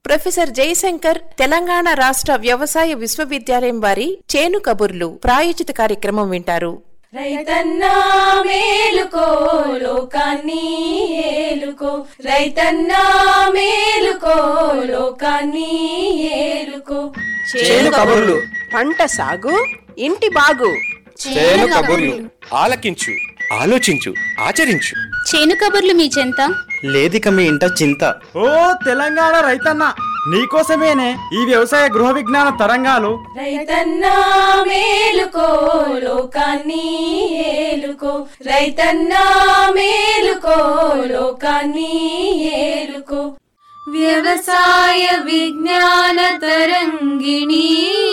professor Jayashankar Telangana రాష్ట్ర వ్యవసాయ విశ్వవిద్యాలయం వారి చేను కబుర్లు ప్రాయోజిత కార్యక్రమం వింటారు రైతన్నా మేలుకో లోకాన్ని ఏలుకో రైతన్నా మేలుకో లోకాన్ని ఏలుకో చేను కబుర్లు పంట సాగు ఇంటి బాగు చేను కబుర్లు ఆలకించు ఆలోచించు ఆచరించు చేను కబుర్లు మీ చెంత లేదిక మీ ఇంట చింత ఓ తెలంగాణ రైతన్న నీకోసమేనే ఈ వ్యవసాయ గృహ విజ్ఞాన తరంగాలు రైతన్నా మేలుకో లోకాన్ని ఏలుకో రైతన్నా మేలుకో లోకాన్ని ఏలుకో వ్యవసాయ విజ్ఞాన తరంగిణి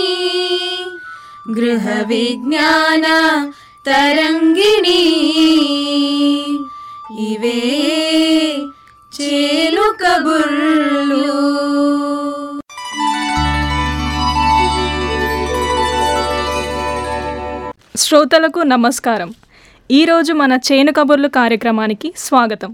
గృహ విజ్ఞాన తరంగిణి ఇవే చేలు కబుర్లు శ్రోతలకు నమస్కారం ఈరోజు మన చేను కబుర్లు కార్యక్రమానికి స్వాగతం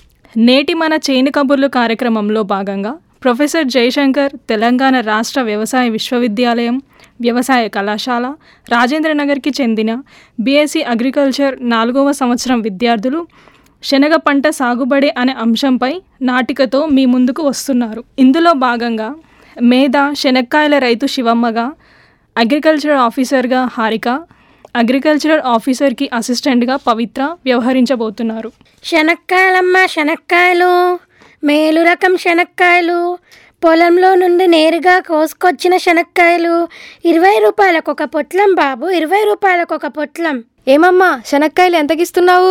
నేటి మన చేను కబుర్లు కార్యక్రమంలో భాగంగా ప్రొఫెసర్ జయశంకర్ తెలంగాణ రాష్ట్ర వ్యవసాయ విశ్వవిద్యాలయం వ్యవసాయ కళాశాల రాజేంద్రనగర్కి చెందిన బీఎస్సీ అగ్రికల్చర్ నాలుగవ సంవత్సరం విద్యార్థులు శనగ పంట సాగుబడి అనే అంశంపై నాటికతో మీ ముందుకు వస్తున్నారు ఇందులో భాగంగా మేధ శనక్కాయల రైతు శివమ్మగా అగ్రికల్చర్ ఆఫీసర్గా హారిక అగ్రికల్చరల్ ఆఫీసర్కి అసిస్టెంట్గా పవిత్ర వ్యవహరించబోతున్నారు శనక్కాయలమ్మా శనక్కాయలు మేలు రకం శనక్కాయలు పొలంలో నుండి నేరుగా కోసుకొచ్చిన శనక్కాయలు ఇరవై రూపాయలకు ఒక పొట్లం బాబు ఇరవై రూపాయలకు ఒక పొట్లం ఏమమ్మా శనక్కాయలు ఎంతకిస్తున్నావు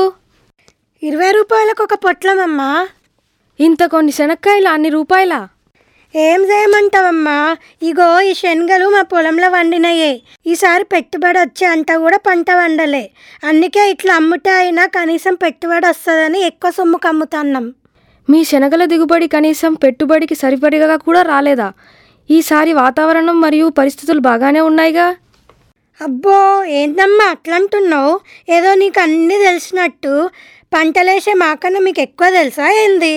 ఇరవై రూపాయలకు ఒక పొట్లం అమ్మా ఇంత కొన్ని శనక్కాయలు అన్ని రూపాయలా ఏం చేయమంటావమ్మా ఇగో ఈ శనగలు మా పొలంలో వండినయే ఈసారి పెట్టుబడి వచ్చే అంట కూడా పంట వండలే అందుకే ఇట్లా అమ్ముతే అయినా కనీసం పెట్టుబడి వస్తుందని ఎక్కువ సొమ్ముకు అమ్ముతున్నాం మీ శనగల దిగుబడి కనీసం పెట్టుబడికి సరిపడిగా కూడా రాలేదా ఈసారి వాతావరణం మరియు పరిస్థితులు బాగానే ఉన్నాయిగా అబ్బో ఏంటమ్మా అట్లంటున్నావు ఏదో నీకు అన్నీ తెలిసినట్టు పంటలేసే మాకన్నా మీకు ఎక్కువ తెలుసా ఏంది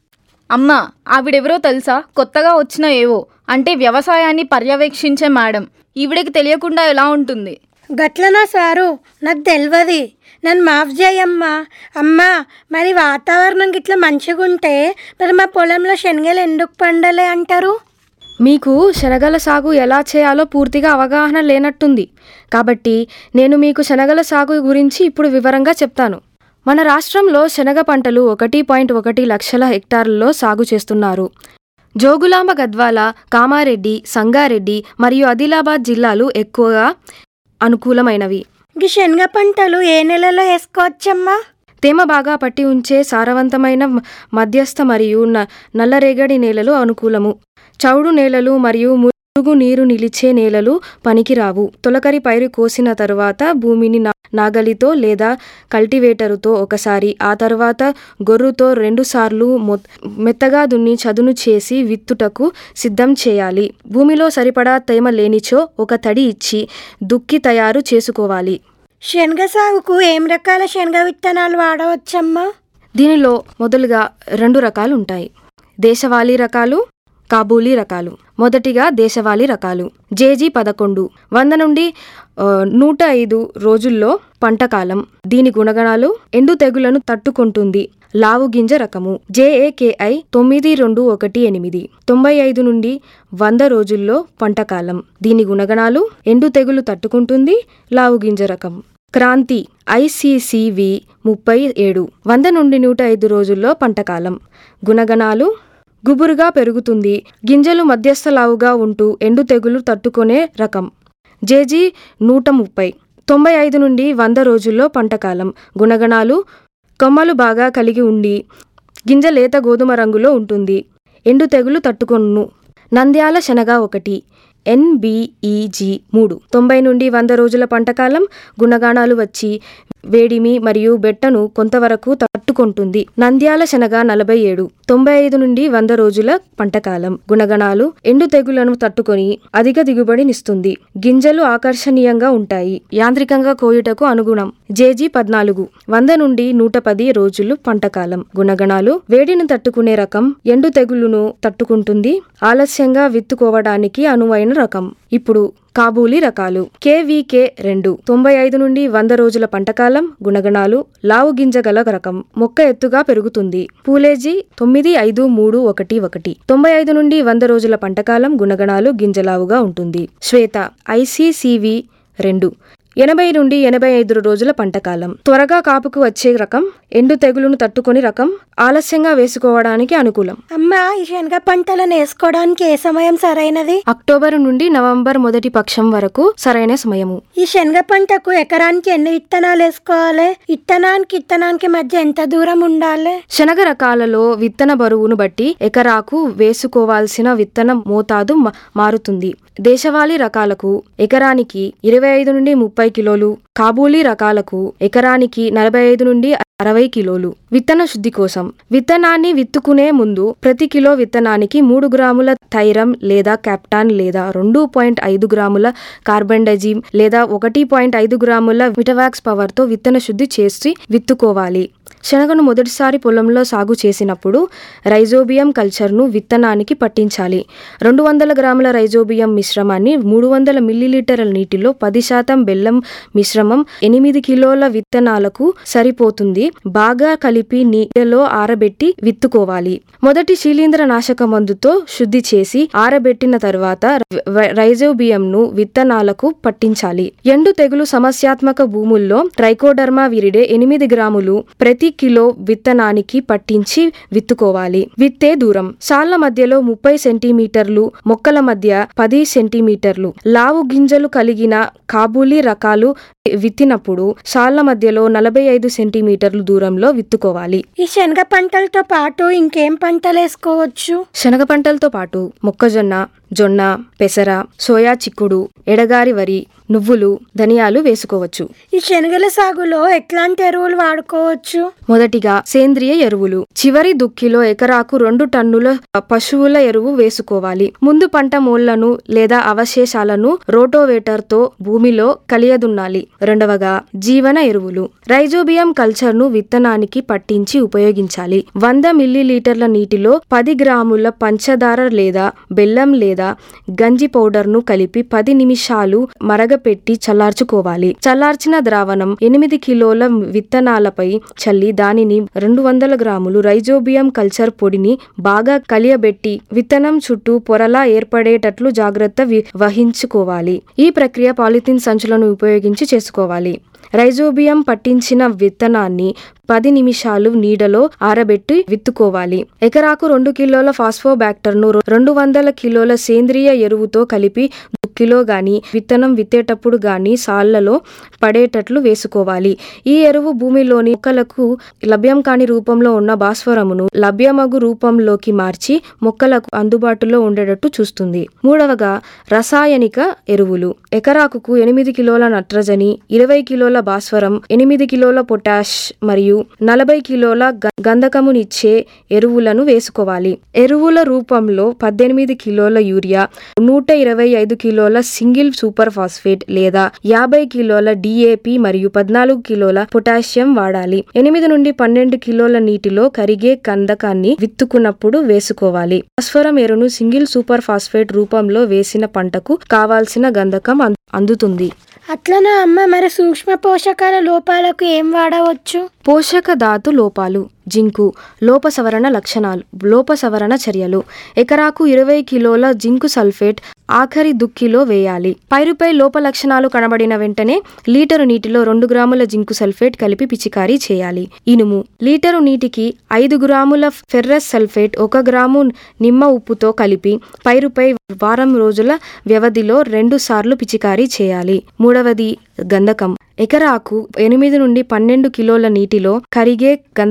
అమ్మా ఆవిడెవరో తెలుసా కొత్తగా వచ్చిన ఏవో అంటే వ్యవసాయాన్ని పర్యవేక్షించే మేడం ఈవిడకి తెలియకుండా ఎలా ఉంటుంది గట్లనా సారు నాకు తెలియదు నన్ను మాఫ్ చేయమ్మా అమ్మా మరి వాతావరణం గిట్ల మంచిగుంటే మరి మా పొలంలో శనగలు ఎందుకు పండలే అంటారు మీకు శనగల సాగు ఎలా చేయాలో పూర్తిగా అవగాహన లేనట్టుంది కాబట్టి నేను మీకు శనగల సాగు గురించి ఇప్పుడు వివరంగా చెప్తాను మన రాష్ట్రంలో శనగ పంటలు ఒకటి పాయింట్ ఒకటి లక్షల హెక్టార్లలో సాగు చేస్తున్నారు జోగులాంబ గద్వాల కామారెడ్డి సంగారెడ్డి మరియు ఆదిలాబాద్ జిల్లాలు ఎక్కువగా అనుకూలమైనవి ఈ శనగ పంటలు ఏ నెలలో వేసుకోవచ్చమ్మా తేమ బాగా పట్టి ఉంచే సారవంతమైన మ- మధ్యస్థ మరియు న- నల్లరేగడి నేలలు అనుకూలము చౌడు నేలలు మరియు మురుగు నీరు నిలిచే నేలలు పనికిరావు తొలకరి పైరు కోసిన తరువాత భూమిని నా- నాగలితో లేదా కల్టివేటరుతో ఒకసారి ఆ తర్వాత గొర్రుతో రెండుసార్లు మొ- మెత్తగా దున్ని చదును చేసి విత్తుటకు సిద్ధం చేయాలి భూమిలో సరిపడా తేమ లేనిచో ఒక తడి ఇచ్చి దుక్కి తయారు చేసుకోవాలి శనగ సాగుకు ఏం రకాల శనగ విత్తనాలు వాడవచ్చమ్మా దీనిలో మొదలుగా రెండు రకాలు ఉంటాయి దేశవాళీ రకాలు కాబూలీ రకాలు మొదటిగా దేశవాళీ రకాలు జేజీ పదకొండు వంద నుండి ఆ, నూట ఐదు రోజుల్లో పంటకాలం దీని గుణగణాలు ఎండు తెగులను తట్టుకుంటుంది లావు గింజ రకము జేఏకేఐ తొమ్మిది రెండు ఒకటి ఎనిమిది తొంభై ఐదు నుండి వంద రోజుల్లో పంటకాలం దీని గుణగణాలు ఎండు తెగులు తట్టుకుంటుంది లావు గింజ రకం క్రాంతి ఐసీసీవి ముప్పై ఏడు వంద నుండి నూట ఐదు రోజుల్లో పంటకాలం గుణగణాలు గుబురుగా పెరుగుతుంది గింజలు మధ్యస్థ లావుగా ఉంటూ ఎండు తెగులు తట్టుకునే రకం జేజీ నూట ముప్పై తొంభై ఐదు నుండి వంద రోజుల్లో పంటకాలం గుణగణాలు కొమ్మలు బాగా కలిగి ఉండి గింజ లేత గోధుమ రంగులో ఉంటుంది ఎండు తెగులు తట్టుకొను నంద్యాల శనగ ఒకటి ఎన్బిఈజి మూడు తొంభై నుండి వంద రోజుల పంటకాలం గుణగాణాలు వచ్చి వేడిమి మరియు బెట్టను కొంతవరకు తట్టుకుంటుంది నంద్యాల శనగ నలభై ఏడు తొంభై ఐదు నుండి వంద రోజుల పంటకాలం గుణగణాలు ఎండు తెగులను తట్టుకొని అధిక దిగుబడినిస్తుంది గింజలు ఆకర్షణీయంగా ఉంటాయి యాంత్రికంగా కోయుటకు అనుగుణం జేజీ పద్నాలుగు వంద నుండి నూట పది రోజులు పంటకాలం గుణగణాలు వేడిని తట్టుకునే రకం ఎండు తెగులును తట్టుకుంటుంది ఆలస్యంగా విత్తుకోవడానికి అనువైన రకం ఇప్పుడు కాబూలీ రకాలు కేవీకే రెండు తొంభై ఐదు నుండి వంద రోజుల పంటకాలం గుణగణాలు లావు గింజ గల రకం మొక్క ఎత్తుగా పెరుగుతుంది పూలేజీ తొమ్మిది ఐదు మూడు ఒకటి ఒకటి తొంభై ఐదు నుండి వంద రోజుల పంటకాలం గుణగణాలు గింజలావుగా ఉంటుంది శ్వేత ఐసీసీవి రెండు ఎనభై నుండి ఎనభై ఐదు రోజుల పంటకాలం త్వరగా కాపుకు వచ్చే రకం ఎండు తెగులును తట్టుకొని రకం ఆలస్యంగా వేసుకోవడానికి అనుకూలం అమ్మా ఈ శనగ పంటలను వేసుకోవడానికి ఏ సమయం సరైనది అక్టోబర్ నుండి నవంబర్ మొదటి పక్షం వరకు సరైన సమయము ఈ శనగ పంటకు ఎకరానికి ఎన్ని విత్తనాలు వేసుకోవాలి విత్తనానికి విత్తనానికి మధ్య ఎంత దూరం ఉండాలి శనగ రకాలలో విత్తన బరువును బట్టి ఎకరాకు వేసుకోవాల్సిన విత్తన మోతాదు మ- మారుతుంది దేశవాళీ రకాలకు ఎకరానికి ఇరవై ఐదు నుండి ముప్పై కిలోలు కాబూలీ రకాలకు ఎకరానికి నలభై ఐదు నుండి అరవై కిలోలు విత్తన శుద్ధి కోసం విత్తనాన్ని విత్తుకునే ముందు ప్రతి కిలో విత్తనానికి మూడు గ్రాముల థైరం లేదా క్యాప్టాన్ లేదా రెండు పాయింట్ ఐదు గ్రాముల కార్బండజిమ్ లేదా ఒకటి పాయింట్ ఐదు గ్రాముల విటవాక్స్ పవర్తో విత్తన శుద్ధి చేసి విత్తుకోవాలి శనగను మొదటిసారి పొలంలో సాగు చేసినప్పుడు రైజోబియం కల్చర్ను విత్తనానికి పట్టించాలి రెండు వందల గ్రాముల రైజోబియం మిశ్రమాన్ని మూడు వందల మిల్లీలీటర్ల నీటిలో పది శాతం బెల్లం మిశ్రమం ఎనిమిది కిలోల విత్తనాలకు సరిపోతుంది బాగా కలిపి నీటిలో ఆరబెట్టి విత్తుకోవాలి మొదటి శిలీంద్ర నాశక మందుతో శుద్ధి చేసి ఆరబెట్టిన తర్వాత ర- రైజోబియంను విత్తనాలకు పట్టించాలి ఎండు తెగులు సమస్యాత్మక భూముల్లో ట్రైకోడర్మా విరిడే ఎనిమిది గ్రాములు ప్రతి కిలో విత్తనానికి పట్టించి విత్తుకోవాలి విత్తే దూరం సాళ్ల మధ్యలో ముప్పై సెంటీమీటర్లు మొక్కల మధ్య పది సెంటీమీటర్లు లావు గింజలు కలిగిన కాబూలీ రకాలు విత్తినప్పుడు సాళ్ల మధ్యలో నలభై ఐదు సెంటీమీటర్లు దూరంలో విత్తుకోవాలి ఈ శనగ పంటలతో పాటు ఇంకేం పంటలు వేసుకోవచ్చు శనగ పంటలతో పాటు మొక్కజొన్న జొన్న పెసర సోయా చిక్కుడు ఎడగారి వరి నువ్వులు ధనియాలు వేసుకోవచ్చు ఈ శనగల సాగులో ఎట్లాంటి ఎరువులు వాడుకోవచ్చు మొదటిగా సేంద్రియ ఎరువులు చివరి దుక్కిలో ఎకరాకు రెండు టన్నుల పశువుల ఎరువు వేసుకోవాలి ముందు పంట మూళ్లను లేదా అవశేషాలను రోటోవేటర్ తో భూమిలో కలియదున్నాలి రెండవగా జీవన ఎరువులు రైజోబియం కల్చర్ ను విత్తనానికి పట్టించి ఉపయోగించాలి వంద మిల్లీలీటర్ల నీటిలో పది గ్రాముల పంచదార లేదా బెల్లం లేదా గంజి పౌడర్ ను కలిపి పది నిమిషాలు మరగపెట్టి చల్లార్చుకోవాలి చల్లార్చిన ద్రావణం ఎనిమిది కిలోల విత్తనాలపై చల్లి దానిని రెండు వందల గ్రాములు రైజోబియం కల్చర్ పొడిని బాగా కలియబెట్టి విత్తనం చుట్టూ పొరలా ఏర్పడేటట్లు జాగ్రత్త వి- వహించుకోవాలి ఈ ప్రక్రియ పాలిథిన్ సంచులను ఉపయోగించి చేసుకోవాలి రైజోబియం పట్టించిన విత్తనాన్ని పది నిమిషాలు నీడలో ఆరబెట్టి విత్తుకోవాలి ఎకరాకు రెండు కిలోల ఫాస్ఫోబాక్టర్ను రెండు వందల కిలోల సేంద్రియ ఎరువుతో కలిపి దుక్కిలో గాని విత్తనం విత్తేటప్పుడు గాని సాళ్లలో పడేటట్లు వేసుకోవాలి ఈ ఎరువు భూమిలోని మొక్కలకు లభ్యం కాని రూపంలో ఉన్న భాస్వరమును లభ్యమగు రూపంలోకి మార్చి మొక్కలకు అందుబాటులో ఉండేటట్టు చూస్తుంది మూడవగా రసాయనిక ఎరువులు ఎకరాకు ఎనిమిది కిలోల నత్రజని ఇరవై కిలోల భాస్వరం ఎనిమిది కిలోల పొటాష్ మరియు నలభై కిలోల గ- గంధకమునిచ్చే ఎరువులను వేసుకోవాలి ఎరువుల రూపంలో పద్దెనిమిది కిలోల యూరియా నూట ఇరవై ఐదు కిలోల సింగిల్ సూపర్ ఫాస్ఫేట్ లేదా యాభై కిలోల డిఏపి మరియు పద్నాలుగు కిలోల పొటాషియం వాడాలి ఎనిమిది నుండి పన్నెండు కిలోల నీటిలో కరిగే గంధకాన్ని విత్తుకున్నప్పుడు వేసుకోవాలి ఫాస్ఫరం ఎరును సింగిల్ సూపర్ ఫాస్ఫేట్ రూపంలో వేసిన పంటకు కావాల్సిన గంధకం అంద- అందుతుంది అట్లనే అమ్మ మరి సూక్ష్మ పోషకాల లోపాలకు ఏం వాడవచ్చు పోషక ధాతు లోపాలు జింకు లోప సవరణ లక్షణాలు లోప సవరణ చర్యలు ఎకరాకు ఇరవై కిలోల జింకు సల్ఫేట్ ఆఖరి దుక్కిలో వేయాలి పైరుపై లోప లక్షణాలు కనబడిన వెంటనే లీటరు నీటిలో రెండు గ్రాముల జింకు సల్ఫేట్ కలిపి పిచికారీ చేయాలి ఇనుము లీటరు నీటికి ఐదు గ్రాముల ఫెర్రస్ సల్ఫేట్ ఒక గ్రాము నిమ్మ ఉప్పుతో కలిపి పైరుపై వారం రోజుల వ్యవధిలో రెండు సార్లు పిచికారీ చేయాలి మూడవది గంధకం ఎకరాకు ఎనిమిది నుండి పన్నెండు కిలోల నీటిలో కరిగే గంధకాన్ని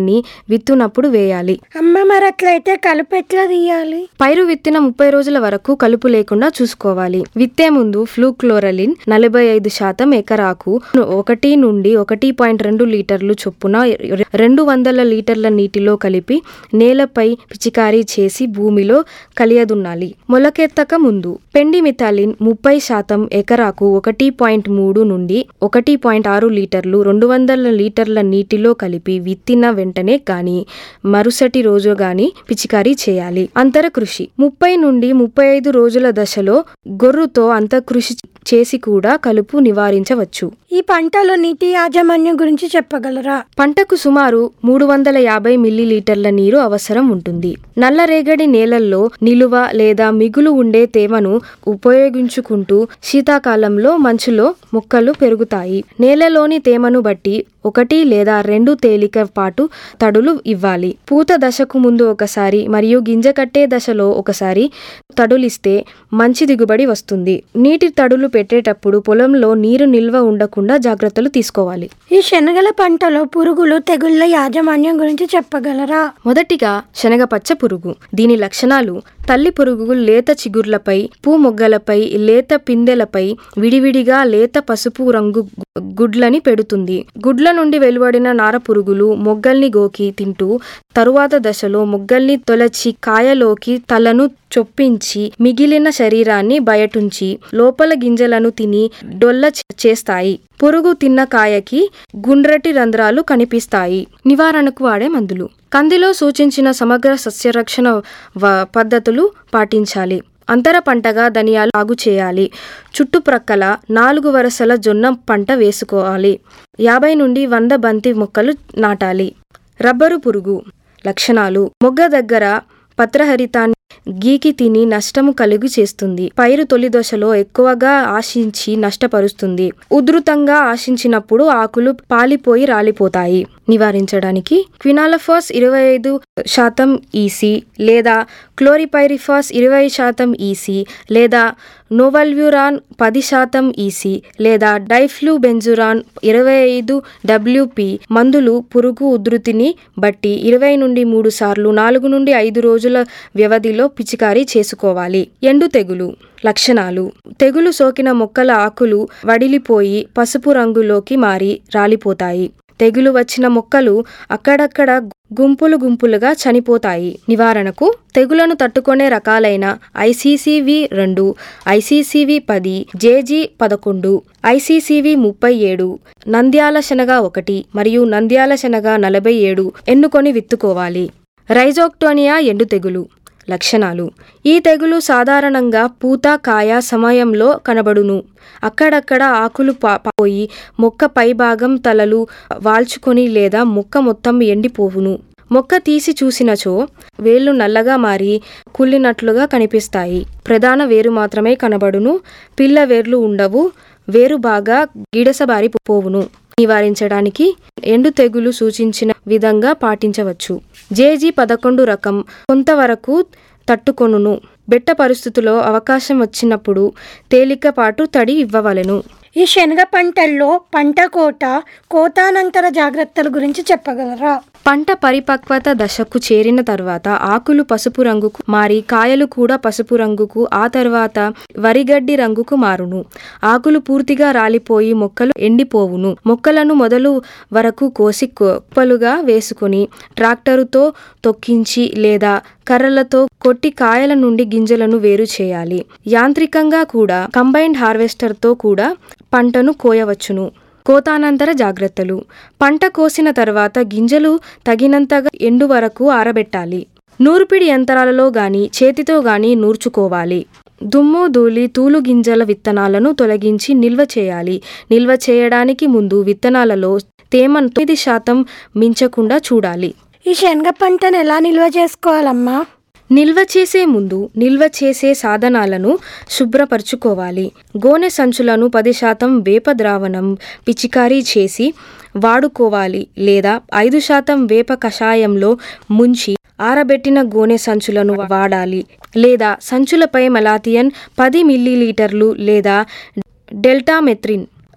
కానీ విత్తునప్పుడు వేయాలి అమ్మ మరి అట్లయితే కలుపు ఎట్లా తీయాలి పైరు విత్తిన ముప్పై రోజుల వరకు కలుపు లేకుండా చూసుకోవాలి విత్తే ముందు ఫ్లూక్లోరలిన్ నలభై ఐదు శాతం ఎకరాకు ఒకటి నుండి ఒకటి పాయింట్ రెండు లీటర్లు చొప్పున రెండు వందల లీటర్ల నీటిలో కలిపి నేలపై పిచికారీ చేసి భూమిలో కలియదున్నాలి మొలకెత్తక ముందు పెండి మిథాలిన్ ముప్పై శాతం ఎకరాకు ఒకటి పాయింట్ మూడు నుండి ఒకటి పాయింట్ ఆరు లీటర్లు రెండు వందల లీటర్ల నీటిలో కలిపి విత్తిన వెంటనే గాని మరుసటి రోజు గాని పిచికారీ చేయాలి అంతర కృషి ముప్పై నుండి ముప్పై ఐదు రోజుల దశలో గొర్రుతో అంతకృషి చేసి కూడా కలుపు నివారించవచ్చు ఈ పంటలో నీటి యాజమాన్యం గురించి చెప్పగలరా పంటకు సుమారు మూడు వందల యాభై మిల్లీలీటర్ల నీరు అవసరం ఉంటుంది నల్లరేగడి నేలల్లో నిలువ లేదా మిగులు ఉండే తేమను ఉపయోగించుకుంటూ శీతాకాలంలో మంచులో మొక్కలు పెరుగుతాయి నేలలోని తేమను బట్టి ఒకటి లేదా రెండు తేలిక పాటు తడులు ఇవ్వాలి పూత దశకు ముందు ఒకసారి మరియు గింజ కట్టే దశలో ఒకసారి తడులిస్తే మంచి దిగుబడి వస్తుంది నీటి తడులు పెట్టేటప్పుడు పొలంలో నీరు నిల్వ ఉండకుండా జాగ్రత్తలు తీసుకోవాలి ఈ శనగల పంటలో పురుగులు తెగుళ్ళ యాజమాన్యం గురించి చెప్పగలరా మొదటిగా శనగపచ్చ పురుగు దీని లక్షణాలు తల్లి పురుగు లేత చిగుర్లపై పూ మొగ్గలపై లేత పిందెలపై విడివిడిగా లేత పసుపు రంగు గు- గుడ్లని పెడుతుంది గుడ్ల నుండి వెలువడిన నార పురుగులు మొగ్గల్ని గోకి తింటూ తరువాత దశలో మొగ్గల్ని తొలచి కాయలోకి తలను చొప్పించి మిగిలిన శరీరాన్ని బయటుంచి లోపల గింజలను తిని డొల్ల చే- చేస్తాయి పురుగు తిన్న కాయకి గుండ్రటి రంధ్రాలు కనిపిస్తాయి నివారణకు వాడే మందులు కందిలో సూచించిన సమగ్ర సస్యరక్షణ వ- పద్ధతులు పాటించాలి అంతర పంటగా ధనియాలు సాగు చేయాలి చుట్టుప్రక్కల నాలుగు వరుసల జొన్న పంట వేసుకోవాలి యాభై నుండి వంద బంతి మొక్కలు నాటాలి రబ్బరు పురుగు లక్షణాలు మొగ్గ దగ్గర పత్రహరితాన్ని గీకి తిని నష్టము కలుగు చేస్తుంది పైరు తొలి దశలో ఎక్కువగా ఆశించి నష్టపరుస్తుంది ఉధృతంగా ఆశించినప్పుడు ఆకులు పాలిపోయి రాలిపోతాయి నివారించడానికి క్వినాలఫాస్ ఇరవై ఐదు శాతం ఈసీ లేదా క్లోరిపైరిఫాస్ ఇరవై శాతం ఈసీ లేదా నోవల్వ్యూరాన్ పది శాతం ఈసీ లేదా డైఫ్లూ బెంజురాన్ ఇరవై ఐదు డబ్ల్యూపి మందులు పురుగు ఉధృతిని బట్టి ఇరవై నుండి మూడు సార్లు నాలుగు నుండి ఐదు రోజుల వ్యవధిలో పిచికారీ చేసుకోవాలి ఎండు తెగులు లక్షణాలు తెగులు సోకిన మొక్కల ఆకులు వడిలిపోయి పసుపు రంగులోకి మారి రాలిపోతాయి తెగులు వచ్చిన మొక్కలు అక్కడక్కడ గుంపులు గుంపులుగా చనిపోతాయి నివారణకు తెగులను తట్టుకునే రకాలైన ఐసీసీవి రెండు ఐసీసీవి పది జేజీ పదకొండు ఐసీసీవి ముప్పై ఏడు నంద్యాల శనగ ఒకటి మరియు నంద్యాల శనగ నలభై ఏడు ఎన్నుకొని విత్తుకోవాలి రైజోక్టోనియా ఎండు తెగులు లక్షణాలు ఈ తెగులు సాధారణంగా పూత కాయ సమయంలో కనబడును అక్కడక్కడ ఆకులు పా- పోయి మొక్క పైభాగం తలలు వాల్చుకొని లేదా మొక్క మొత్తం ఎండిపోవును మొక్క తీసి చూసినచో వేళ్ళు నల్లగా మారి కుళ్ళినట్లుగా కనిపిస్తాయి ప్రధాన వేరు మాత్రమే కనబడును పిల్ల వేర్లు ఉండవు వేరు బాగా గిడసబారి పోవును నివారించడానికి ఎండు తెగులు సూచించిన విధంగా పాటించవచ్చు జేజీ పదకొండు రకం కొంతవరకు తట్టుకొనును బెట్ట పరిస్థితుల్లో అవకాశం వచ్చినప్పుడు తేలికపాటు తడి ఇవ్వవలెను ఈ శనగ పంటల్లో పంట కోత కోతానంతర జాగ్రత్తల గురించి చెప్పగలరా పంట పరిపక్వత దశకు చేరిన తర్వాత ఆకులు పసుపు రంగుకు మారి కాయలు కూడా పసుపు రంగుకు ఆ తర్వాత వరిగడ్డి రంగుకు మారును ఆకులు పూర్తిగా రాలిపోయి మొక్కలు ఎండిపోవును మొక్కలను మొదలు వరకు కోసి కుప్పలుగా వేసుకొని ట్రాక్టరుతో తొక్కించి లేదా కర్రలతో కొట్టి కాయల నుండి గింజలను వేరు చేయాలి యాంత్రికంగా కూడా కంబైన్డ్ హార్వెస్టర్తో కూడా పంటను కోయవచ్చును కోతానంతర జాగ్రత్తలు పంట కోసిన తర్వాత గింజలు తగినంతగా ఎండు వరకు ఆరబెట్టాలి నూర్పిడి యంత్రాలలో గాని చేతితో గాని నూర్చుకోవాలి దుమ్ము ధూళి తూలు గింజల విత్తనాలను తొలగించి నిల్వ చేయాలి నిల్వ చేయడానికి ముందు విత్తనాలలో తేమ తొమ్మిది శాతం మించకుండా చూడాలి ఈ శనగ పంటను ఎలా నిల్వ చేసుకోవాలమ్మా నిల్వ చేసే ముందు నిల్వ చేసే సాధనాలను శుభ్రపరచుకోవాలి గోనె సంచులను పది శాతం వేప ద్రావణం పిచికారీ చేసి వాడుకోవాలి లేదా ఐదు శాతం వేప కషాయంలో ముంచి ఆరబెట్టిన గోనె సంచులను వాడాలి లేదా సంచులపై మలాథియన్ పది మిల్లీలీటర్లు లేదా డెల్టామెత్రిన్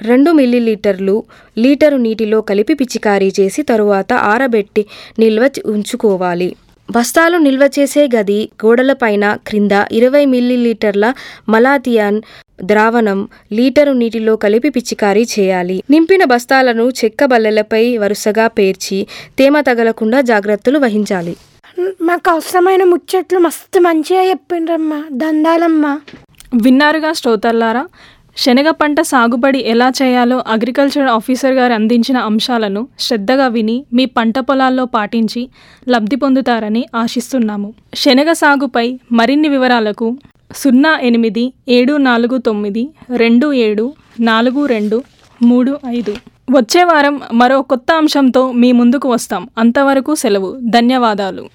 రెండు మిల్లీలీటర్లు లీటరు నీటిలో కలిపి పిచికారీ చేసి తరువాత ఆరబెట్టి నిల్వ చ- ఉంచుకోవాలి బస్తాలు నిల్వ చేసే గది గోడలపైన క్రింద ఇరవై మిల్లీలీటర్ల మలాథియాన్ ద్రావణం లీటరు నీటిలో కలిపి పిచికారీ చేయాలి నింపిన బస్తాలను చెక్క బల్లెలపై వరుసగా పేర్చి తేమ తగలకుండా జాగ్రత్తలు వహించాలి మాకు అవసరమైన ముచ్చట్లు మస్తు మంచిగా చెప్పిండ్రమ్మా దండాలమ్మా విన్నారుగా శ్రోతల్లారా శనగ పంట సాగుబడి ఎలా చేయాలో అగ్రికల్చర్ ఆఫీసర్ గారు అందించిన అంశాలను శ్రద్ధగా విని మీ పంట పొలాల్లో పాటించి లబ్ధి పొందుతారని ఆశిస్తున్నాము శనగ సాగుపై మరిన్ని వివరాలకు సున్నా ఎనిమిది ఏడు నాలుగు తొమ్మిది రెండు ఏడు నాలుగు రెండు మూడు ఐదు వచ్చే వారం మరో కొత్త అంశంతో మీ ముందుకు వస్తాం అంతవరకు సెలవు ధన్యవాదాలు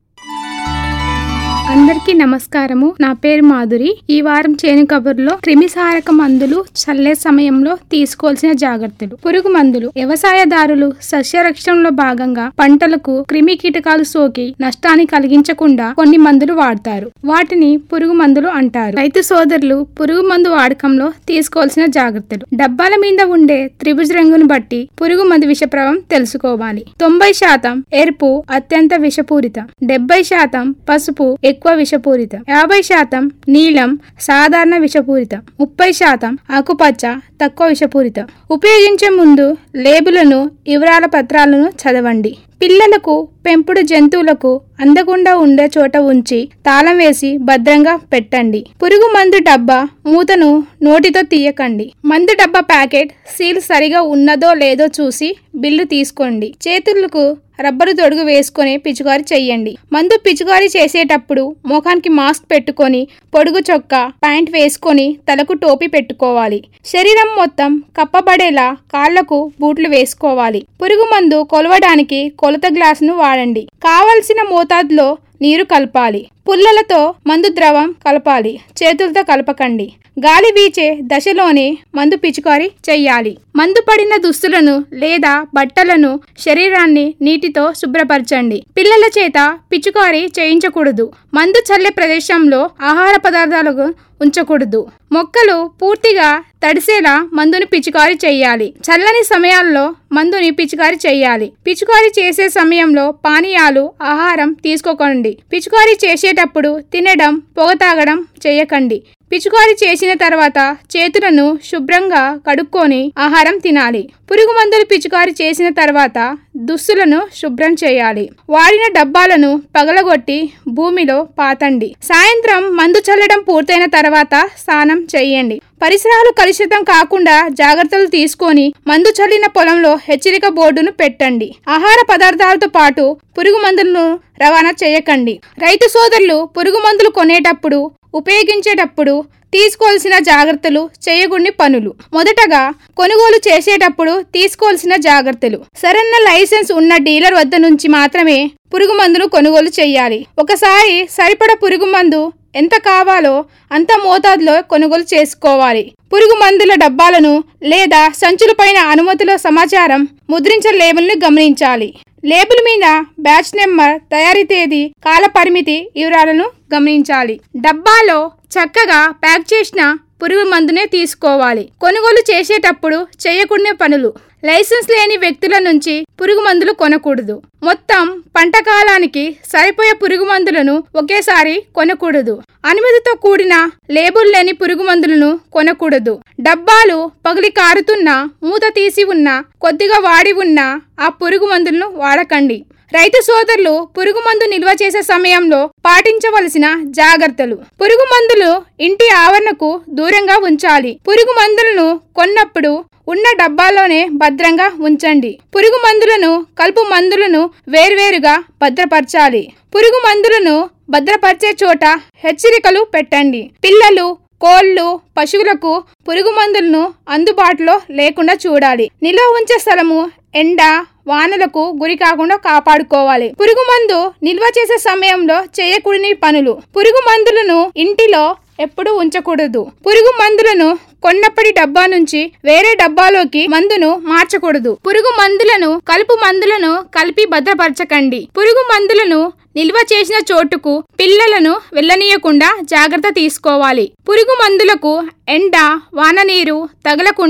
అందరికీ నమస్కారము నా పేరు మాధురి ఈ వారం చేను కబుర్లో క్రిమిసారక మందులు చల్లే సమయంలో తీసుకోవాల్సిన జాగ్రత్తలు పురుగు మందులు వ్యవసాయదారులు సస్యరక్షణలో భాగంగా పంటలకు క్రిమి కీటకాలు సోకి నష్టాన్ని కలిగించకుండా కొన్ని మందులు వాడతారు వాటిని పురుగు మందులు అంటారు రైతు సోదరులు పురుగు మందు వాడకంలో తీసుకోవాల్సిన జాగ్రత్తలు డబ్బాల మీద ఉండే త్రిభుజ రంగును బట్టి పురుగు మందు విషప్రభావం తెలుసుకోవాలి తొంభై శాతం ఎరుపు అత్యంత విషపూరితం డెబ్బై శాతం పసుపు ఎక్కువ విషపూరితం యాభై శాతం నీలం సాధారణ విషపూరితం ముప్పై శాతం ఆకుపచ్చ తక్కువ విషపూరితం ఉపయోగించే ముందు లేబులను వివరాల పత్రాలను చదవండి పిల్లలకు పెంపుడు జంతువులకు అందకుండా ఉండే చోట ఉంచి తాళం వేసి భద్రంగా పెట్టండి పురుగు మందు డబ్బా మూతను నోటితో తీయకండి మందు డబ్బా ప్యాకెట్ సీల్ సరిగా ఉన్నదో లేదో చూసి బిల్లు తీసుకోండి చేతులకు రబ్బరు తొడుగు వేసుకొని పిచికారీ చెయ్యండి మందు పిచికారీ చేసేటప్పుడు ముఖానికి మాస్క్ పెట్టుకొని పొడుగు చొక్కా ప్యాంట్ వేసుకొని తలకు టోపీ పెట్టుకోవాలి శరీరం మొత్తం కప్పబడేలా కాళ్లకు బూట్లు వేసుకోవాలి పురుగు మందు కొలవడానికి కొలత గ్లాసును వాడండి కావలసిన మోతాదులో నీరు కలపాలి పుల్లలతో మందు ద్రవం కలపాలి చేతులతో కలపకండి గాలి వీచే దశలోనే మందు పిచికారీ చెయ్యాలి మందు పడిన దుస్తులను లేదా బట్టలను శరీరాన్ని నీటితో శుభ్రపరచండి పిల్లల చేత పిచికారీ చేయించకూడదు మందు చల్లే ప్రదేశంలో ఆహార పదార్థాలకు ఉంచకూడదు మొక్కలు పూర్తిగా తడిసేలా మందుని పిచికారీ చేయాలి చల్లని సమయాల్లో మందుని పిచికారీ చేయాలి పిచికారీ చేసే సమయంలో పానీయాలు ఆహారం తీసుకోకండి పిచికారీ చేసేటప్పుడు తినడం పొగ తాగడం చేయకండి పిచికారీ చేసిన తర్వాత చేతులను శుభ్రంగా కడుక్కొని ఆహారం తినాలి పురుగు మందులు పిచికారీ చేసిన తర్వాత దుస్తులను శుభ్రం చేయాలి వాడిన డబ్బాలను పగలగొట్టి భూమిలో పాతండి సాయంత్రం మందు చల్లడం పూర్తయిన తర్వాత స్నానం చేయండి పరిసరాలు కలుషితం కాకుండా జాగ్రత్తలు తీసుకొని మందు చల్లిన పొలంలో హెచ్చరిక బోర్డును పెట్టండి ఆహార పదార్థాలతో పాటు పురుగు మందులను రవాణా చేయకండి రైతు సోదరులు పురుగు మందులు కొనేటప్పుడు ఉపయోగించేటప్పుడు తీసుకోవాల్సిన జాగ్రత్తలు చేయకుండా పనులు మొదటగా కొనుగోలు చేసేటప్పుడు తీసుకోవాల్సిన జాగ్రత్తలు సరైన లైసెన్స్ ఉన్న డీలర్ వద్ద నుంచి మాత్రమే పురుగు మందును కొనుగోలు చేయాలి ఒకసారి సరిపడ పురుగు మందు ఎంత కావాలో అంత మోతాదులో కొనుగోలు చేసుకోవాలి పురుగు మందుల డబ్బాలను లేదా సంచుల పైన అనుమతుల సమాచారం ముద్రించిన లేబుల్ని గమనించాలి లేబుల్ మీద బ్యాచ్ నెంబర్ తయారీ తేదీ కాల పరిమితి వివరాలను గమనించాలి డబ్బాలో చక్కగా ప్యాక్ చేసిన పురుగు మందునే తీసుకోవాలి కొనుగోలు చేసేటప్పుడు చేయకూడని పనులు లైసెన్స్ లేని వ్యక్తుల నుంచి పురుగు మందులు కొనకూడదు మొత్తం పంట కాలానికి సరిపోయే పురుగు మందులను ఒకేసారి కొనకూడదు అనుమతితో కూడిన లేబుల్ లేని పురుగు మందులను కొనకూడదు డబ్బాలు పగిలి కారుతున్న మూత తీసి ఉన్న కొద్దిగా వాడి ఉన్న ఆ పురుగు మందులను వాడకండి రైతు సోదరులు పురుగు మందు నిల్వ చేసే సమయంలో పాటించవలసిన జాగ్రత్తలు పురుగు మందులు ఇంటి ఆవరణకు దూరంగా ఉంచాలి పురుగు మందులను కొన్నప్పుడు ఉన్న డబ్బాలోనే భద్రంగా ఉంచండి పురుగు మందులను కలుపు మందులను వేర్వేరుగా భద్రపరచాలి పురుగు మందులను భద్రపరిచే చోట హెచ్చరికలు పెట్టండి పిల్లలు కోళ్ళు పశువులకు పురుగు మందులను అందుబాటులో లేకుండా చూడాలి నిల్వ ఉంచే స్థలము ఎండ వానలకు గురి కాకుండా కాపాడుకోవాలి పురుగు మందు నిల్వ చేసే సమయంలో చేయకూడని పనులు పురుగు మందులను ఇంటిలో ఎప్పుడూ ఉంచకూడదు పురుగు మందులను కొన్నప్పటి డబ్బా నుంచి వేరే డబ్బాలోకి మందును మార్చకూడదు పురుగు మందులను కలుపు మందులను కలిపి భద్రపరచకండి పురుగు మందులను నిల్వ చేసిన చోటుకు పిల్లలను వెళ్ళనీయకుండా జాగ్రత్త తీసుకోవాలి పురుగు మందులకు ఎండ వాన నీరు తగలకుండా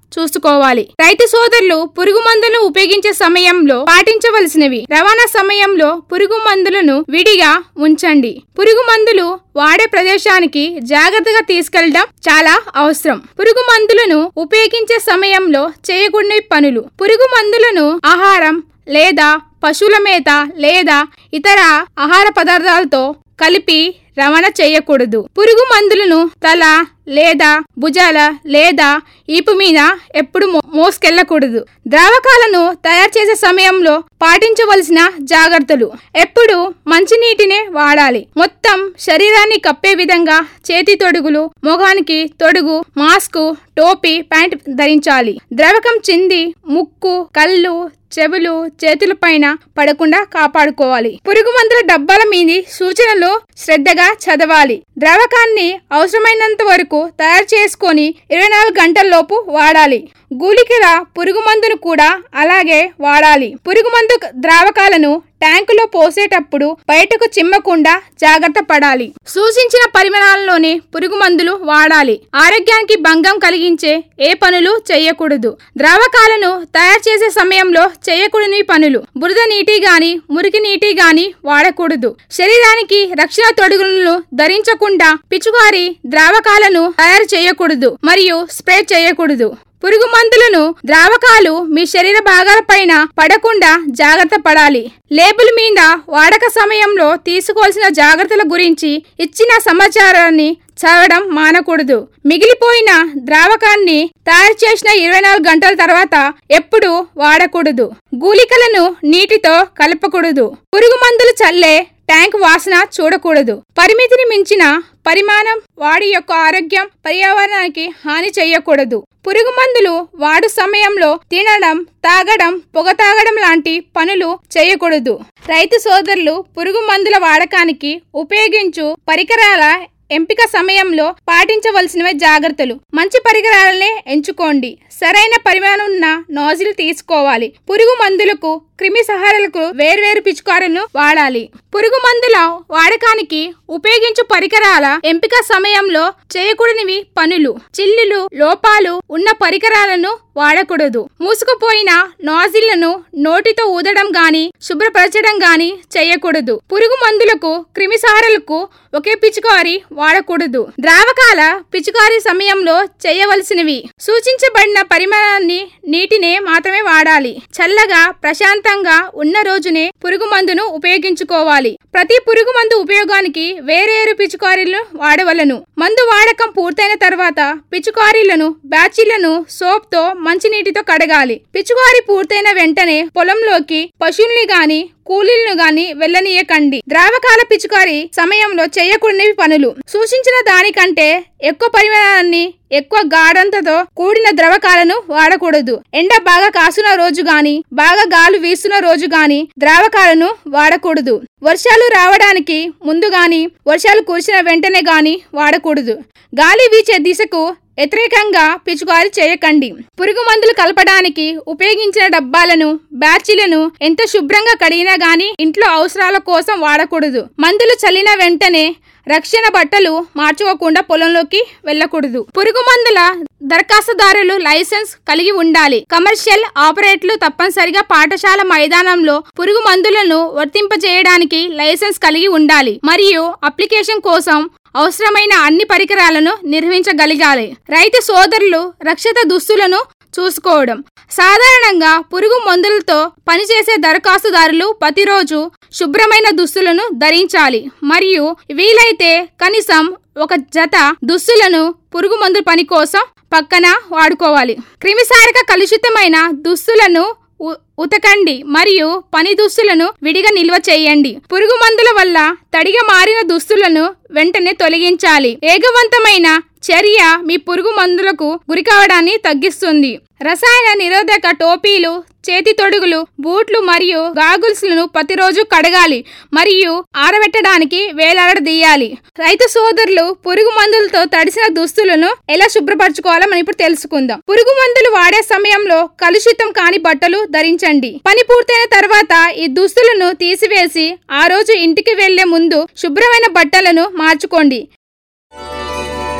చూసుకోవాలి రైతు సోదరులు పురుగు మందులను ఉపయోగించే సమయంలో పాటించవలసినవి రవాణా సమయంలో పురుగు మందులను విడిగా ఉంచండి పురుగు మందులు వాడే ప్రదేశానికి జాగ్రత్తగా తీసుకెళ్లడం చాలా అవసరం పురుగు మందులను ఉపయోగించే సమయంలో చేయకూడని పనులు పురుగు మందులను ఆహారం లేదా పశువుల మేత లేదా ఇతర ఆహార పదార్థాలతో కలిపి రవాణా చేయకూడదు పురుగు మందులను తల లేదా భుజాల లేదా ఈపు మీద ఎప్పుడు మో- మోసుకెళ్లకూడదు ద్రావకాలను తయారు చేసే సమయంలో పాటించవలసిన జాగ్రత్తలు ఎప్పుడు మంచినీటినే వాడాలి మొత్తం శరీరాన్ని కప్పే విధంగా చేతి తొడుగులు మొగానికి తొడుగు మాస్క్ టోపీ ప్యాంట్ ధరించాలి ద్రవకం చింది ముక్కు కళ్ళు చెవులు చేతుల పైన పడకుండా కాపాడుకోవాలి పురుగు మందుల డబ్బాల మీది సూచనలు శ్రద్ధగా చదవాలి ద్రావకాన్ని అవసరమైనంత వరకు తయారు చేసుకొని ఇరవై నాలుగు గంటల లోపు వాడాలి గూలికల పురుగు మందును కూడా అలాగే వాడాలి పురుగు మందు ద్రావకాలను ట్యాంకులో పోసేటప్పుడు బయటకు చిమ్మకుండా జాగ్రత్త పడాలి సూచించిన పరిమాణాలలోనే పురుగు మందులు వాడాలి ఆరోగ్యానికి భంగం కలిగించే ఏ పనులు చేయకూడదు ద్రావకాలను తయారు చేసే సమయంలో చేయకూడని పనులు బురద నీటి గాని మురికి నీటి గాని వాడకూడదు శరీరానికి రక్షణ తొడుగులను ధరించకుండా పిచుకారి ద్రావకాలను తయారు చేయకూడదు మరియు స్ప్రే చేయకూడదు పురుగు మందులను ద్రావకాలు మీ శరీర భాగాలపైన పడకుండా జాగ్రత్త పడాలి లేబుల్ మీద వాడక సమయంలో తీసుకోవాల్సిన జాగ్రత్తల గురించి ఇచ్చిన సమాచారాన్ని చదవడం మానకూడదు మిగిలిపోయిన ద్రావకాన్ని తయారు చేసిన ఇరవై నాలుగు గంటల తర్వాత ఎప్పుడు వాడకూడదు గూలికలను నీటితో కలపకూడదు పురుగు మందులు చల్లే ట్యాంక్ వాసన చూడకూడదు పరిమితిని మించిన పరిమాణం వాడి యొక్క ఆరోగ్యం పర్యావరణానికి హాని చేయకూడదు పురుగు మందులు వాడు సమయంలో తినడం తాగడం పొగ తాగడం లాంటి పనులు చేయకూడదు రైతు సోదరులు పురుగు మందుల వాడకానికి ఉపయోగించు పరికరాల ఎంపిక సమయంలో పాటించవలసినవి జాగ్రత్తలు మంచి పరికరాలనే ఎంచుకోండి సరైన పరిమాణం ఉన్న నాజిల్ తీసుకోవాలి పురుగు మందులకు క్రిమి సహారాలకు వేర్వేరు పిచుకారులను వాడాలి పురుగు మందుల వాడకానికి ఉపయోగించు పరికరాల ఎంపిక సమయంలో చేయకూడనివి పనులు చిల్లులు లోపాలు ఉన్న పరికరాలను వాడకూడదు మూసుకుపోయిన నాజిళ్లను నోటితో ఊదడం గాని శుభ్రపరచడం గాని చేయకూడదు పురుగు మందులకు క్రిమిసారలకు ఒకే పిచికారి వాడకూడదు ద్రావకాల పిచికారి సమయంలో చేయవలసినవి సూచించబడిన పరిమాణాన్ని నీటినే మాత్రమే వాడాలి చల్లగా ప్రశాంతంగా ఉన్న రోజునే పురుగు మందును ఉపయోగించుకోవాలి ప్రతి పురుగు మందు ఉపయోగానికి వేరేరు పిచుకారీలను వాడవలను మందు వాడకం పూర్తయిన తర్వాత పిచుకారీలను బ్యాచీలను సోప్ తో మంచినీటితో కడగాలి పిచుకారీ పూర్తయిన వెంటనే పొలంలోకి పశువుల్ని గాని కూలీలను గాని వెళ్ళనీయకండి ద్రావకాల పిచుకారి సమయంలో చేయకూడనివి పనులు సూచించిన దానికంటే ఎక్కువ పరిమాణాన్ని ఎక్కువ గాఢంతతో కూడిన ద్రవకాలను వాడకూడదు ఎండ బాగా కాసున్న రోజు గాని బాగా గాలి వీస్తున్న రోజు గాని ద్రావకాలను వాడకూడదు వర్షాలు రావడానికి ముందు గాని వర్షాలు కురిసిన వెంటనే గాని వాడకూడదు గాలి వీచే దిశకు వ్యతిరేకంగా పిచుకారి చేయకండి పురుగు మందులు కలపడానికి ఉపయోగించిన డబ్బాలను బ్యాచీలను ఎంత శుభ్రంగా కడిగినా గాని ఇంట్లో అవసరాల కోసం వాడకూడదు మందులు చల్లిన వెంటనే రక్షణ బట్టలు మార్చుకోకుండా పొలంలోకి వెళ్ళకూడదు పురుగు మందుల దరఖాస్తుదారులు లైసెన్స్ కలిగి ఉండాలి కమర్షియల్ ఆపరేటర్లు తప్పనిసరిగా పాఠశాల మైదానంలో పురుగు మందులను వర్తింపజేయడానికి లైసెన్స్ కలిగి ఉండాలి మరియు అప్లికేషన్ కోసం అవసరమైన అన్ని పరికరాలను నిర్వహించగలగాలి రైతు సోదరులు రక్షిత దుస్తులను చూసుకోవడం సాధారణంగా పురుగు మందులతో పనిచేసే దరఖాస్తుదారులు ప్రతిరోజు శుభ్రమైన దుస్తులను ధరించాలి మరియు వీలైతే కనీసం ఒక జత దుస్తులను పురుగు మందుల పని కోసం పక్కన వాడుకోవాలి క్రిమిసారక కలుషితమైన దుస్తులను ఉ- ఉతకండి మరియు పని దుస్తులను విడిగా నిల్వ చేయండి పురుగు మందుల వల్ల తడిగా మారిన దుస్తులను వెంటనే తొలగించాలి వేగవంతమైన చర్య మీ పురుగు మందులకు గురి కావడాన్ని తగ్గిస్తుంది రసాయన నిరోధక టోపీలు చేతి తొడుగులు బూట్లు మరియు గాగుల్స్లను ప్రతిరోజు కడగాలి మరియు ఆరబెట్టడానికి వేలాడదీయాలి రైతు సోదరులు పురుగు మందులతో తడిసిన దుస్తులను ఎలా శుభ్రపరచుకోవాలో మనం ఇప్పుడు తెలుసుకుందాం పురుగు మందులు వాడే సమయంలో కలుషితం కాని బట్టలు ధరించండి పని పూర్తయిన తర్వాత ఈ దుస్తులను తీసివేసి ఆ రోజు ఇంటికి వెళ్లే ముందు శుభ్రమైన బట్టలను మార్చుకోండి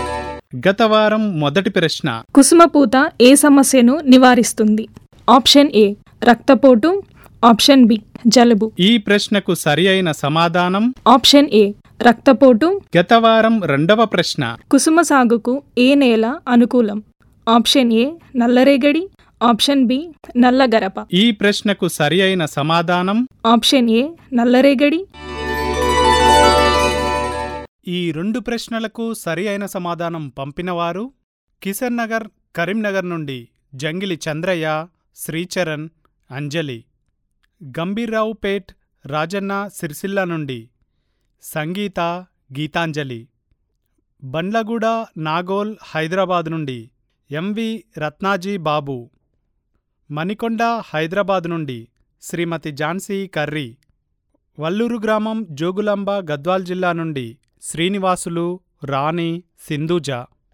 గత వారం మొదటి ప్రశ్న కుసుమపూత ఏ సమస్యను నివారిస్తుంది ఆప్షన్ ఏ రక్తపోటు ఆప్షన్ బి జలుబు ఈ ప్రశ్నకు సరి అయిన సమాధానం ఆప్షన్ ఏ రక్తపోటు గత వారం రెండవ ప్రశ్న కుసుమ సాగుకు ఏ నేల అనుకూలం ఆప్షన్ ఏ నల్లరేగడి ఆప్షన్ బి నల్లగరప ఈ ప్రశ్నకు సరి అయిన సమాధానం ఆప్షన్ ఏ నల్లరేగడి ఈ రెండు ప్రశ్నలకు సరి అయిన సమాధానం పంపినవారు కిషన్ నగర్ కరీంనగర్ నుండి జంగిలి చంద్రయ్య శ్రీచరణ్ అంజలి గంభీర్రావుపేట్ రాజన్న సిరిసిల్ల నుండి సంగీత గీతాంజలి బండ్లగూడ నాగోల్ హైదరాబాద్ నుండి ఎంవి రత్నాజీ బాబు మణికొండ హైదరాబాద్ నుండి శ్రీమతి ఝాన్సీ కర్రీ వల్లూరు గ్రామం జోగులాంబ గద్వాల్ జిల్లా నుండి శ్రీనివాసులు రాణి సింధూజ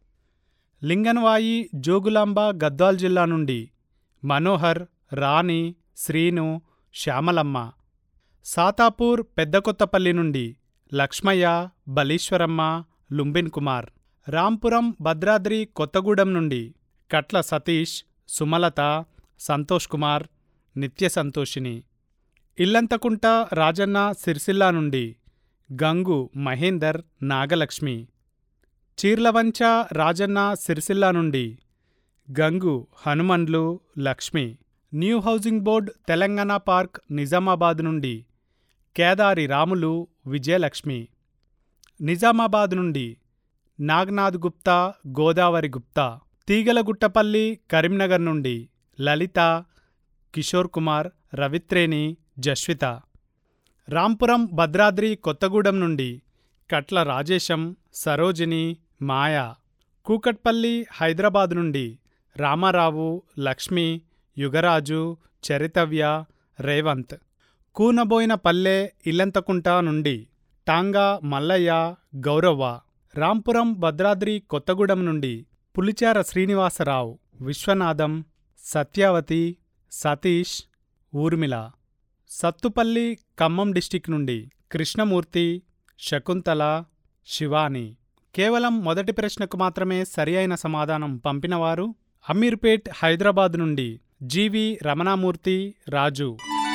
లింగన్వాయి జోగులాంబ గద్వాల్ జిల్లా నుండి మనోహర్ రాణి శ్రీను శ్యామలమ్మ సాతాపూర్ పెద్దకొత్తపల్లి నుండి లక్ష్మయ్య బలీశ్వరమ్మ లుంబిన్ కుమార్ రాంపురం భద్రాద్రి కొత్తగూడెం నుండి కట్ల సతీష్ సుమలత సంతోష్ కుమార్ నిత్య సంతోషిని ఇల్లంతకుంట రాజన్న సిరిసిల్ల నుండి గంగు మహేందర్ నాగలక్ష్మి చీర్లవంచ రాజన్న సిరిసిల్ల నుండి Gangu Hanumandlu Lakshmi new housing board Telangana park Nizamabad నుండి కేదారి రాములు విజయలక్ష్మి నిజామాబాద్ నుండి నాగ్నాథ్ గుప్తా గోదావరి గుప్తా తీగలగుట్టపల్లి కరీంనగర్ నుండి లలిత కిషోర్ కుమార్ రవిత్రేణి జస్విత రాంపురం భద్రాద్రి కొత్తగూడెం నుండి కట్ల రాజేశం సరోజిని మాయా కూకట్పల్లి హైదరాబాద్ నుండి రామారావు లక్ష్మి యుగరాజు చరితవ్య రేవంత్ కూనబోయిన పల్లె ఇల్లంతకుంట నుండి టాంగా మల్లయ్య గౌరవ్వ రాంపురం భద్రాద్రి కొత్తగూడెం నుండి పులిచార శ్రీనివాసరావు విశ్వనాథం సత్యావతి సతీష్ ఊర్మిళ సత్తుపల్లి ఖమ్మం డిస్టిక్ నుండి కృష్ణమూర్తి శకుంతల శివాని కేవలం మొదటి ప్రశ్నకు మాత్రమే సరి అయిన సమాధానం పంపినవారు అమీర్పేట్ హైదరాబాద్ నుండి జీవి రమణామూర్తి రాజు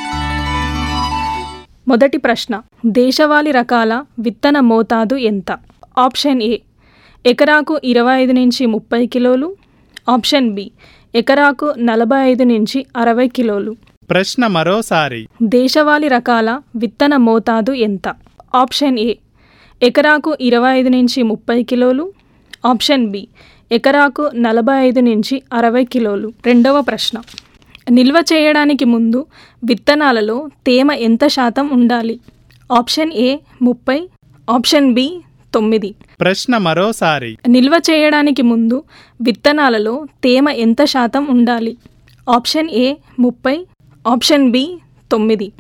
మొదటి ప్రశ్న దేశవాళీ రకాల విత్తన మోతాదు ఎంత ఆప్షన్ ఏ ఎకరాకు ఇరవై ఐదు నుంచి ముప్పై కిలోలు ఆప్షన్ బి ఎకరాకు నలభై ఐదు నుంచి అరవై కిలోలు ప్రశ్న మరోసారి దేశవాళీ రకాల విత్తన మోతాదు ఎంత ఆప్షన్ ఏ ఎకరాకు ఇరవై ఐదు నుంచి ముప్పై కిలోలు ఆప్షన్ బి ఎకరాకు నలభై ఐదు నుంచి అరవై కిలోలు రెండవ ప్రశ్న నిల్వ చేయడానికి ముందు విత్తనాలలో తేమ ఎంత శాతం ఉండాలి ఆప్షన్ ఏ ముప్పై ఆప్షన్ బి తొమ్మిది ప్రశ్న మరోసారి నిల్వ చేయడానికి ముందు విత్తనాలలో తేమ ఎంత శాతం ఉండాలి ఆప్షన్ ఏ ముప్పై ఆప్షన్ బి తొమ్మిది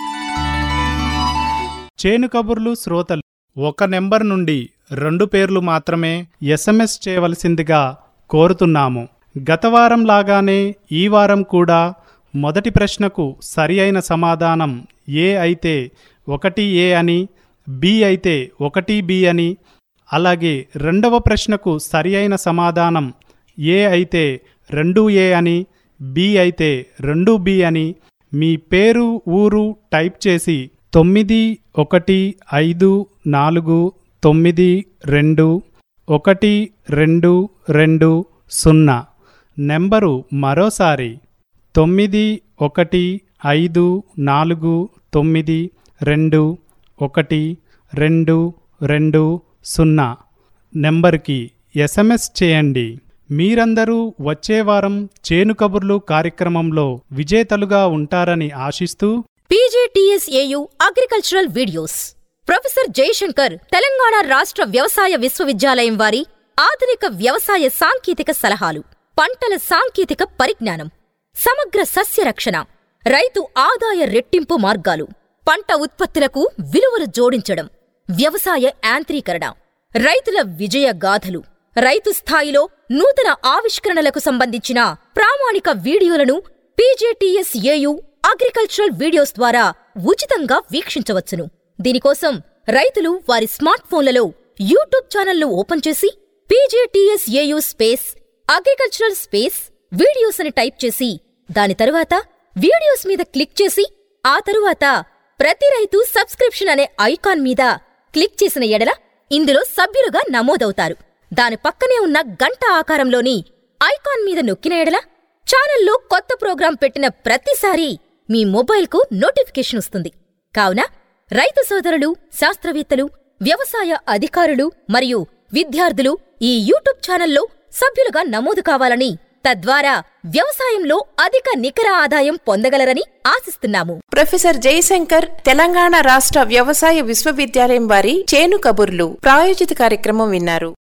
చేను కబుర్లు శ్రోతలు ఒక నెంబర్ నుండి రెండు పేర్లు మాత్రమే ఎస్ఎంఎస్ చేయవలసిందిగా కోరుతున్నాము గత వారం లాగానే ఈ వారం కూడా మొదటి ప్రశ్నకు సరి అయిన సమాధానం ఏ అయితే ఒకటి ఏ అని బి అయితే ఒకటి బి అని అలాగే రెండవ ప్రశ్నకు సరి అయిన సమాధానం ఏ అయితే రెండు ఏ అని బి అయితే రెండు బి అని మీ పేరు ఊరు టైప్ చేసి తొమ్మిది ఒకటి ఐదు నాలుగు తొమ్మిది రెండు ఒకటి రెండు రెండు సున్నా నెంబరు మరోసారి తొమ్మిది ఒకటి ఐదు నాలుగు తొమ్మిది రెండు ఒకటి రెండు రెండు సున్నా నెంబర్కి ఎస్ఎంఎస్ చేయండి మీరందరూ వచ్చే వారం చేను కబుర్లు కార్యక్రమంలో విజేతలుగా ఉంటారని ఆశిస్తూ PGTSAU agricultural videos professor Jayashankar Telangana రాష్ట్ర వ్యవసాయ విశ్వవిద్యాలయం వారి ఆధునిక వ్యవసాయ సాంకేతిక సలహాలు పంటల సాంకేతిక పరిజ్ఞానం సమగ్ర సస్య రక్షణ రైతు ఆదాయ రెట్టింపు మార్గాలు పంట ఉత్పత్తులకు విలువలు జోడించడం వ్యవసాయ యాంత్రీకరణ రైతుల విజయ గాథలు రైతు స్థాయిలో నూతన ఆవిష్కరణలకు సంబంధించిన ప్రామాణిక వీడియోలను పీజేటీఎస్ఏయు అగ్రికల్చరల్ వీడియోస్ ద్వారా ఉచితంగా వీక్షించవచ్చును దీనికోసం రైతులు వారి స్మార్ట్ ఫోన్లలో యూట్యూబ్ ఛానల్ను ఓపెన్ చేసి PGTSAU space agricultural space videos అని టైప్ చేసి దాని తరువాత వీడియోస్ మీద క్లిక్ చేసి ఆ తరువాత ప్రతి రైతు సబ్స్క్రిప్షన్ అనే ఐకాన్ మీద క్లిక్ చేసిన ఎడల ఇందులో సభ్యులుగా నమోదవుతారు దాని పక్కనే ఉన్న గంట ఆకారంలోని ఐకాన్ మీద నొక్కిన ఎడల ఛానల్లో కొత్త ప్రోగ్రాం పెట్టిన ప్రతిసారి మీ మొబైల్కు నోటిఫికేషన్ వస్తుంది కావున రైతు సోదరులు శాస్త్రవేత్తలు వ్యవసాయ అధికారులు మరియు విద్యార్థులు ఈ యూట్యూబ్ ఛానల్లో సభ్యులుగా నమోదు కావాలని తద్వారా వ్యవసాయంలో అధిక నికర ఆదాయం పొందగలరని ఆశిస్తున్నాము ప్రొఫెసర్ జయశంకర్ తెలంగాణ రాష్ట్ర వ్యవసాయ విశ్వవిద్యాలయం వారి చేను కబుర్లు ప్రాయోజిత కార్యక్రమం విన్నారు